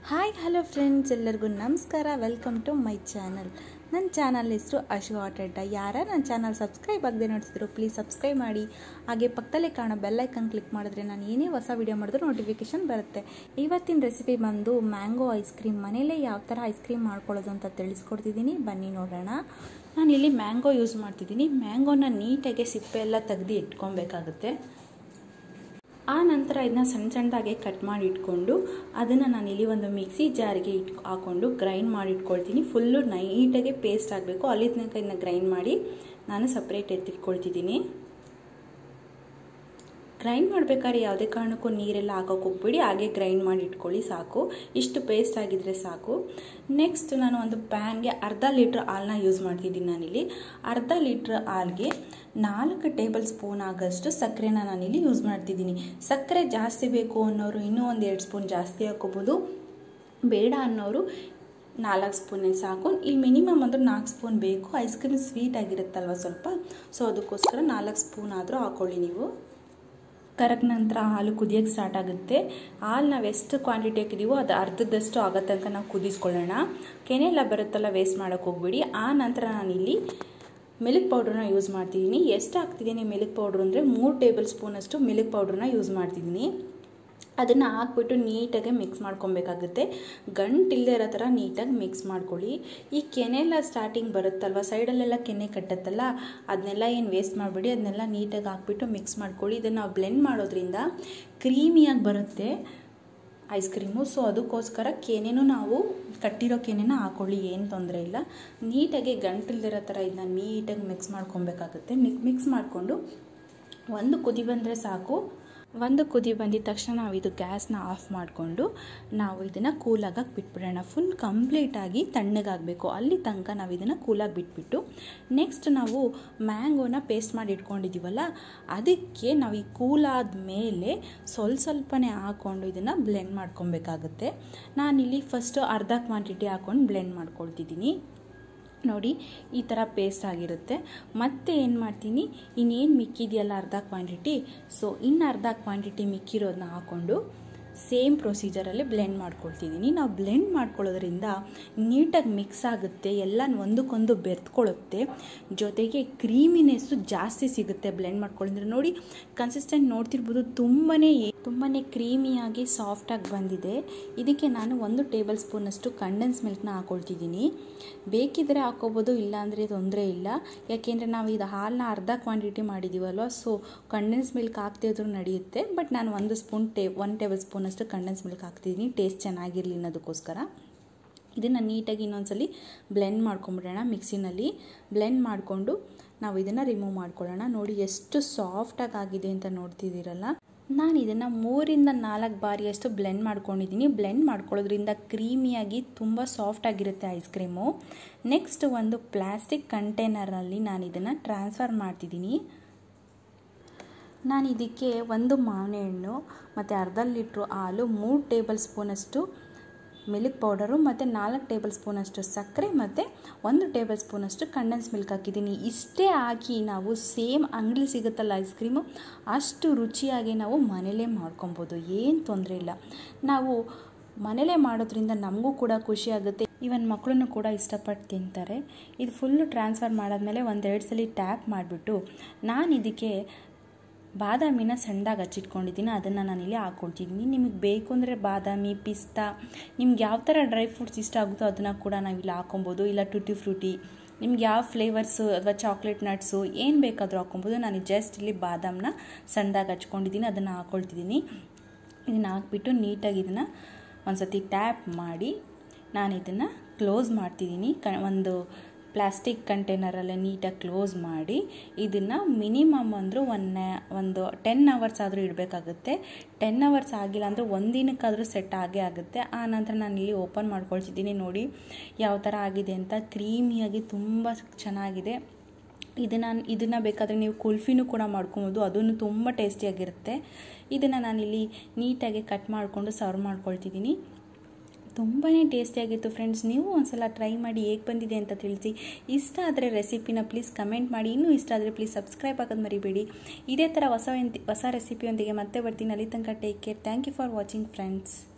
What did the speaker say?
hi hello friends ಎಲ್ಲರಿಗೂ ನಮಸ್ಕಾರ welcome to my channel ನನ್ನ ಚಾನಲ್ ಹೆಸರು ಅಶು ಆಟೆಡ್ಡ ಯಾರ ನನ್ನ ಚಾನಲ್ ಸಬ್ಸ್ಕ್ರೈಬ್ ಆಗದೆ ನೋಡ್ತಿದ್ರು ಪ್ಲೀಸ್ ಸಬ್ಸ್ಕ್ರೈಬ್ ಮಾಡಿ ಹಾಗೆ ಪಕ್ಕದಲ್ಲೇ ಕಾಣೋ ಬೆಲ್ಲೈಕನ್ ಕ್ಲಿಕ್ ಮಾಡಿದ್ರೆ ನಾನು ಏನೇ ಹೊಸ ವಿಡಿಯೋ ಮಾಡಿದ್ರು ನೋಟಿಫಿಕೇಶನ್ ಬರುತ್ತೆ ಇವತ್ತಿನ ರೆಸಿಪಿ ಬಂದು ಮ್ಯಾಂಗೋ ಐಸ್ ಕ್ರೀಮ್ ಮನೇಲೇ ಯಾವ ಥರ ಐಸ್ ಕ್ರೀಮ್ ಮಾಡ್ಕೊಳ್ಳೋದು ಅಂತ ತಿಳಿಸ್ಕೊಡ್ತಿದ್ದೀನಿ ಬನ್ನಿ ನೋಡೋಣ ನಾನಿಲ್ಲಿ ಮ್ಯಾಂಗೋ ಯೂಸ್ ಮಾಡ್ತಿದ್ದೀನಿ ಮ್ಯಾಂಗೋನ ನೀಟಾಗಿ ಸಿಪ್ಪೆ ಎಲ್ಲ ತೆಗೆದು ಇಟ್ಕೊಬೇಕಾಗುತ್ತೆ ಆ ನಂತರ ಇದನ್ನ ಸಣ್ಣ ಸಣ್ಣದಾಗೆ ಕಟ್ ಮಾಡಿ ಇಟ್ಕೊಂಡು ಅದನ್ನು ನಾನು ಇಲ್ಲಿ ಒಂದು ಮಿಕ್ಸಿ ಜಾರಿಗೆ ಇಟ್ ಹಾಕ್ಕೊಂಡು ಗ್ರೈಂಡ್ ಮಾಡಿ ಇಟ್ಕೊಳ್ತೀನಿ ಫುಲ್ಲು ನೈಟಾಗಿ ಪೇಸ್ಟ್ ಆಗಬೇಕು ಅಲ್ಲಿ ತನಕ ಇದನ್ನ ಗ್ರೈಂಡ್ ಮಾಡಿ ನಾನು ಸಪ್ರೇಟ್ ಎತ್ತಿಟ್ಕೊಳ್ತಿದ್ದೀನಿ ಗ್ರೈಂಡ್ ಮಾಡಬೇಕಾದ್ರೆ ಯಾವುದೇ ಕಾರಣಕ್ಕೂ ನೀರೆಲ್ಲ ಹಾಕೋಕೆ ಹೋಗ್ಬಿಡಿ ಹಾಗೆ ಗ್ರೈಂಡ್ ಮಾಡಿ ಇಟ್ಕೊಳ್ಳಿ ಸಾಕು ಇಷ್ಟು ಪೇಸ್ಟ್ ಆಗಿದ್ರೆ ಸಾಕು ನೆಕ್ಸ್ಟ್ ನಾನು ಒಂದು ಪ್ಯಾನ್ಗೆ ಅರ್ಧ ಲೀಟ್ರ್ ಹಾಲನ್ನ ಯೂಸ್ ಮಾಡ್ತಿದ್ದೀನಿ ನಾನಿಲ್ಲಿ ಅರ್ಧ ಲೀಟ್ರ್ ಹಾಲ್ಗೆ ನಾಲ್ಕು ಟೇಬಲ್ ಸ್ಪೂನ್ ಆಗೋಷ್ಟು ಸಕ್ಕರೆನ ನಾನಿಲ್ಲಿ ಯೂಸ್ ಮಾಡ್ತಿದ್ದೀನಿ ಸಕ್ಕರೆ ಜಾಸ್ತಿ ಬೇಕು ಅನ್ನೋರು ಇನ್ನೂ ಒಂದು ಎರಡು ಸ್ಪೂನ್ ಜಾಸ್ತಿ ಹಾಕೋಬೋದು ಬೇಡ ಅನ್ನೋರು ನಾಲ್ಕು ಸ್ಪೂನೇ ಸಾಕು ಇಲ್ಲಿ ಮಿನಿಮಮ್ ಅಂದ್ರೆ ನಾಲ್ಕು ಸ್ಪೂನ್ ಬೇಕು ಐಸ್ ಕ್ರೀಮ್ ಸ್ವೀಟ್ ಆಗಿರುತ್ತಲ್ವ ಸ್ವಲ್ಪ ಸೊ ಅದಕ್ಕೋಸ್ಕರ ನಾಲ್ಕು ಸ್ಪೂನ್ ಆದರೂ ಹಾಕ್ಕೊಳ್ಳಿ ನೀವು ಕರಕ್ ನಂತರ ಹಾಲು ಕುದಿಯೋಕ್ಕೆ ಸ್ಟಾರ್ಟ್ ಆಗುತ್ತೆ ಹಾಲು ನಾವು ಎಷ್ಟು ಕ್ವಾಂಟಿಟಿ ಹಾಕಿದ್ದೀವೋ ಅದು ಅರ್ಧದಷ್ಟು ಆಗೋ ತನಕ ನಾವು ಕುದಿಸ್ಕೊಳ್ಳೋಣ ಕೆನೆ ಎಲ್ಲ ಬರುತ್ತಲ್ಲ ವೇಸ್ಟ್ ಮಾಡೋಕ್ಕೆ ಹೋಗ್ಬಿಡಿ ಆ ನಂತರ ನಾನಿಲ್ಲಿ ಮಿಲ್ಕ್ ಪೌಡ್ರನ್ನ ಯೂಸ್ ಮಾಡ್ತಿದ್ದೀನಿ ಎಷ್ಟು ಹಾಕ್ತಿದ್ದೀನಿ ಮಿಲ್ಕ್ ಪೌಡ್ರ್ ಅಂದರೆ ಮೂರು ಟೇಬಲ್ ಸ್ಪೂನಷ್ಟು ಮಿಲ್ಕ್ ಪೌಡ್ರನ್ನ ಯೂಸ್ ಮಾಡ್ತಿದ್ದೀನಿ ಅದನ್ನು ಹಾಕ್ಬಿಟ್ಟು ನೀಟಾಗಿ ಮಿಕ್ಸ್ ಮಾಡ್ಕೊಬೇಕಾಗುತ್ತೆ ಗಂಟಿಲ್ಲದೆ ಇರೋ ಥರ ನೀಟಾಗಿ ಮಿಕ್ಸ್ ಮಾಡ್ಕೊಳ್ಳಿ ಈ ಕೆನೆಲ್ಲ ಸ್ಟಾರ್ಟಿಂಗ್ ಬರುತ್ತಲ್ವ ಸೈಡಲ್ಲೆಲ್ಲ ಕೆನೆ ಕಟ್ಟತ್ತಲ್ಲ ಅದನ್ನೆಲ್ಲ ಏನು ವೇಸ್ಟ್ ಮಾಡಿಬಿಡಿ ಅದನ್ನೆಲ್ಲ ನೀಟಾಗಿ ಹಾಕ್ಬಿಟ್ಟು ಮಿಕ್ಸ್ ಮಾಡ್ಕೊಳ್ಳಿ ಇದನ್ನು ನಾವು ಬ್ಲೆಂಡ್ ಮಾಡೋದ್ರಿಂದ ಕ್ರೀಮಿಯಾಗಿ ಬರುತ್ತೆ ಐಸ್ ಕ್ರೀಮು ಸೊ ಅದಕ್ಕೋಸ್ಕರ ಕೆನೆನೂ ನಾವು ಕಟ್ಟಿರೋ ಕೆನೆನ ಹಾಕೊಳ್ಳಿ ಏನು ತೊಂದರೆ ಇಲ್ಲ ನೀಟಾಗಿ ಗಂಟಿಲ್ದಿರೋ ಥರ ಇದನ್ನ ನೀಟಾಗಿ ಮಿಕ್ಸ್ ಮಾಡ್ಕೊಬೇಕಾಗುತ್ತೆ ಮಿಕ್ ಮಿಕ್ಸ್ ಮಾಡಿಕೊಂಡು ಒಂದು ಕುದಿ ಬಂದರೆ ಸಾಕು ಒಂದು ಕುದಿ ಬಂದಿದ ತಕ್ಷಣ ನಾವು ಇದು ಗ್ಯಾಸ್ನ ಆಫ್ ಮಾಡಿಕೊಂಡು ನಾವು ಇದನ್ನು ಕೂಲಾಗಕ್ಕೆ ಬಿಟ್ಬಿಡೋಣ ಫುಲ್ ಕಂಪ್ಲೀಟಾಗಿ ತಣ್ಣಗಾಗಬೇಕು ಅಲ್ಲಿ ತನಕ ನಾವು ಇದನ್ನು ಕೂಲಾಗಿ ಬಿಟ್ಬಿಟ್ಟು ನೆಕ್ಸ್ಟ್ ನಾವು ಮ್ಯಾಂಗೋನ ಪೇಸ್ಟ್ ಮಾಡಿ ಇಟ್ಕೊಂಡಿದ್ದೀವಲ್ಲ ಅದಕ್ಕೆ ನಾವು ಈ ಕೂಲಾದ ಮೇಲೆ ಸ್ವಲ್ಪ ಸ್ವಲ್ಪನೇ ಹಾಕ್ಕೊಂಡು ಇದನ್ನು ಬ್ಲೆಂಡ್ ಮಾಡ್ಕೊಬೇಕಾಗುತ್ತೆ ನಾನಿಲ್ಲಿ ಫಸ್ಟು ಅರ್ಧ ಕ್ವಾಂಟಿಟಿ ಹಾಕ್ಕೊಂಡು ಬ್ಲೆಂಡ್ ಮಾಡ್ಕೊಳ್ತಿದ್ದೀನಿ ನೋಡಿ ಈ ಥರ ಪೇಸ್ಟ್ ಆಗಿರುತ್ತೆ ಮತ್ತೆ ಏನು ಮಾಡ್ತೀನಿ ಇನ್ನೇನು ಮಿಕ್ಕಿದೆಯಲ್ಲ ಅರ್ಧ ಕ್ವಾಂಟಿಟಿ ಸೊ ಇನ್ನು ಅರ್ಧ ಕ್ವಾಂಟಿಟಿ ಮಿಕ್ಕಿರೋದನ್ನ ಹಾಕ್ಕೊಂಡು ಸೇಮ್ ಪ್ರೊಸೀಜರಲ್ಲಿ ಬ್ಲೆಂಡ್ ಮಾಡ್ಕೊಳ್ತಿದ್ದೀನಿ ನಾವು ಬ್ಲೆಂಡ್ ಮಾಡ್ಕೊಳ್ಳೋದ್ರಿಂದ ನೀಟಾಗಿ ಮಿಕ್ಸ್ ಆಗುತ್ತೆ ಎಲ್ಲ ಒಂದಕ್ಕೊಂದು ಬೆರೆತ್ಕೊಳ್ಳುತ್ತೆ ಜೊತೆಗೆ ಕ್ರೀಮಿನೆಸ್ಸು ಜಾಸ್ತಿ ಸಿಗುತ್ತೆ ಬ್ಲೆಂಡ್ ಮಾಡ್ಕೊಳ್ಳೋದ್ರೆ ನೋಡಿ ಕನ್ಸಿಸ್ಟೆಂಟ್ ನೋಡ್ತಿರ್ಬೋದು ತುಂಬಾ ತುಂಬಾ ಕ್ರೀಮಿಯಾಗಿ ಸಾಫ್ಟಾಗಿ ಬಂದಿದೆ ಇದಕ್ಕೆ ನಾನು ಒಂದು ಟೇಬಲ್ ಸ್ಪೂನಷ್ಟು ಕಂಡೆನ್ಸ್ ಮಿಲ್ಕ್ನ ಹಾಕೊಳ್ತಿದ್ದೀನಿ ಬೇಕಿದ್ದರೆ ಹಾಕೋಬೋದು ಇಲ್ಲಾಂದರೆ ತೊಂದರೆ ಇಲ್ಲ ಯಾಕೆಂದರೆ ನಾವು ಇದು ಹಾಲನ್ನ ಅರ್ಧ ಕ್ವಾಂಟಿಟಿ ಮಾಡಿದ್ದೀವಲ್ವ ಸೊ ಕಂಡೆನ್ಸ್ ಮಿಲ್ಕ್ ಹಾಕ್ತಿದ್ರು ನಡೆಯುತ್ತೆ ಬಟ್ ನಾನು ಒಂದು ಸ್ಪೂನ್ ಟೇ ಒನ್ ಟೇಬಲ್ ಸ್ಪೂನಷ್ಟು ಕಂಡೆನ್ಸ್ ಮಿಲ್ಕ್ ಹಾಕ್ತಿದ್ದೀನಿ ಟೇಸ್ಟ್ ಚೆನ್ನಾಗಿರಲಿ ಅನ್ನೋದಕ್ಕೋಸ್ಕರ ಇದನ್ನು ನೀಟಾಗಿ ಇನ್ನೊಂದ್ಸಲಿ ಬ್ಲೆಂಡ್ ಮಾಡ್ಕೊಂಬಿಡೋಣ ಮಿಕ್ಸಿನಲ್ಲಿ ಬ್ಲೆಂಡ್ ಮಾಡಿಕೊಂಡು ನಾವು ಇದನ್ನು ರಿಮೂವ್ ಮಾಡ್ಕೊಳ್ಳೋಣ ನೋಡಿ ಎಷ್ಟು ಸಾಫ್ಟಾಗಿ ಆಗಿದೆ ಅಂತ ನೋಡ್ತಿದ್ದೀರಲ್ಲ ನಾನು ಇದನ್ನು ಮೂರಿಂದ ನಾಲ್ಕು ಬಾರಿಯಷ್ಟು ಬ್ಲೆಂಡ್ ಮಾಡ್ಕೊಂಡಿದ್ದೀನಿ ಬ್ಲೆಂಡ್ ಮಾಡ್ಕೊಳ್ಳೋದ್ರಿಂದ ಕ್ರೀಮಿಯಾಗಿ ತುಂಬ ಸಾಫ್ಟಾಗಿರುತ್ತೆ ಐಸ್ ಕ್ರೀಮು ನೆಕ್ಸ್ಟ್ ಒಂದು ಪ್ಲ್ಯಾಸ್ಟಿಕ್ ಕಂಟೈನರಲ್ಲಿ ನಾನು ಇದನ್ನು ಟ್ರಾನ್ಸ್ಫರ್ ಮಾಡ್ತಿದ್ದೀನಿ ನಾನು ಇದಕ್ಕೆ ಒಂದು ಮಾವಿನ ಹಣ್ಣು ಮತ್ತು ಅರ್ಧ ಲೀಟ್ರು ಹಾಲು ಮೂರು ಟೇಬಲ್ ಸ್ಪೂನಷ್ಟು ಮಿಲ್ಕ್ ಪೌಡರು ಮತ್ತು ನಾಲ್ಕು ಟೇಬಲ್ ಸ್ಪೂನಷ್ಟು ಸಕ್ಕರೆ ಮತ್ತು ಒಂದು ಟೇಬಲ್ ಸ್ಪೂನಷ್ಟು ಕಂಡೆನ್ಸ್ ಮಿಲ್ಕ್ ಹಾಕಿದ್ದೀನಿ ಇಷ್ಟೇ ಹಾಕಿ ನಾವು ಸೇಮ್ ಅಂಗಡಿ ಸಿಗುತ್ತಲ್ಲ ಐಸ್ ಕ್ರೀಮು ಅಷ್ಟು ರುಚಿಯಾಗಿ ನಾವು ಮನೇಲೇ ಮಾಡ್ಕೊಬೋದು ಏನು ತೊಂದರೆ ಇಲ್ಲ ನಾವು ಮನೇಲೇ ಮಾಡೋದ್ರಿಂದ ನಮಗೂ ಕೂಡ ಖುಷಿ ಆಗುತ್ತೆ ಈವನ್ ಮಕ್ಕಳನ್ನು ಕೂಡ ಇಷ್ಟಪಟ್ಟು ತಿಂತಾರೆ ಇದು ಫುಲ್ಲು ಟ್ರಾನ್ಸ್ಫರ್ ಮಾಡಾದ್ಮೇಲೆ ಒಂದೆರಡು ಸಲ ಟ್ಯಾಪ್ ಮಾಡಿಬಿಟ್ಟು ನಾನು ಇದಕ್ಕೆ ಬಾದಾಮಿನ ಸಣ್ಣದಾಗಿ ಹಚ್ಚಿಟ್ಕೊಂಡಿದ್ದೀನಿ ಅದನ್ನು ನಾನಿಲ್ಲಿ ಹಾಕ್ಕೊಳ್ತಿದ್ದೀನಿ ನಿಮಗೆ ಬೇಕು ಅಂದರೆ ಬಾದಾಮಿ ಪಿಸ್ತಾ ನಿಮ್ಗೆ ಯಾವ ಥರ ಡ್ರೈ ಫ್ರೂಟ್ಸ್ ಇಷ್ಟ ಆಗುತ್ತೋ ಅದನ್ನು ಕೂಡ ನಾವಿಲ್ಲಿ ಹಾಕೊಬೋದು ಇಲ್ಲ ಟುಟಿ ಫ್ರೂಟಿ ನಿಮ್ಗೆ ಯಾವ ಫ್ಲೇವರ್ಸು ಅಥವಾ ಚಾಕ್ಲೇಟ್ ನಟ್ಸು ಏನು ಬೇಕಾದರೂ ಹಾಕೊಬೋದು ನಾನು ಜಸ್ಟ್ ಇಲ್ಲಿ ಬಾದಾಮನ್ನ ಸಣ್ಣದಾಗಿ ಹಚ್ಕೊಂಡಿದ್ದೀನಿ ಅದನ್ನು ಹಾಕ್ಕೊಳ್ತಿದ್ದೀನಿ ಇದನ್ನು ಹಾಕ್ಬಿಟ್ಟು ನೀಟಾಗಿ ಇದನ್ನು ಒಂದು ಸತಿ ಟ್ಯಾಪ್ ಮಾಡಿ ನಾನು ಇದನ್ನು ಕ್ಲೋಸ್ ಮಾಡ್ತಿದ್ದೀನಿ ಕ ಒಂದು ಪ್ಲಾಸ್ಟಿಕ್ ಕಂಟೈನರಲ್ಲೇ ನೀಟಾಗಿ ಕ್ಲೋಸ್ ಮಾಡಿ ಇದನ್ನು ಮಿನಿಮಮ್ ಅಂದರೂ ಒನ್ ಒಂದು ಟೆನ್ ಅವರ್ಸ್ ಆದರೂ ಇಡಬೇಕಾಗುತ್ತೆ ಟೆನ್ ಅವರ್ಸ್ ಆಗಿಲ್ಲ ಅಂದರೆ ಒಂದಿನಕ್ಕಾದರೂ ಸೆಟ್ ಆಗೇ ಆಗುತ್ತೆ ಆ ನಂತರ ನಾನು ಇಲ್ಲಿ ಓಪನ್ ಮಾಡ್ಕೊಳ್ತಿದ್ದೀನಿ ನೋಡಿ ಯಾವ ಥರ ಆಗಿದೆ ಅಂತ ಕ್ರೀಮಿಯಾಗಿ ತುಂಬ ಚೆನ್ನಾಗಿದೆ ಇದನ್ನು ಇದನ್ನು ಬೇಕಾದರೆ ನೀವು ಕುಲ್ಫಿನೂ ಕೂಡ ಮಾಡ್ಕೊಬೋದು ಅದನ್ನು ತುಂಬ ಟೇಸ್ಟಿಯಾಗಿರುತ್ತೆ ಇದನ್ನು ನಾನಿಲ್ಲಿ ನೀಟಾಗಿ ಕಟ್ ಮಾಡಿಕೊಂಡು ಸರ್ವ್ ಮಾಡ್ಕೊಳ್ತಿದ್ದೀನಿ ತುಂಬಾ ಟೇಸ್ಟಿಯಾಗಿತ್ತು ಫ್ರೆಂಡ್ಸ್ ನೀವು ಒಂದ್ಸಲ ಟ್ರೈ ಮಾಡಿ ಹೇಗೆ ಬಂದಿದೆ ಅಂತ ತಿಳಿಸಿ ಇಷ್ಟ ಆದರೆ ರೆಸಿಪಿನ ಪ್ಲೀಸ್ ಕಮೆಂಟ್ ಮಾಡಿ ಇನ್ನೂ ಇಷ್ಟ ಆದರೆ ಪ್ಲೀಸ್ ಸಬ್ಸ್ಕ್ರೈಬ್ ಆಗೋದು ಮರಿಬೇಡಿ ಇದೇ ಥರ ಹೊಸ ಹೊಸ ರೆಸಿಪಿಯೊಂದಿಗೆ ಮತ್ತೆ ಬರ್ತೀನಿ ಅಲ್ಲಿ ತನಕ take care thank you for watching friends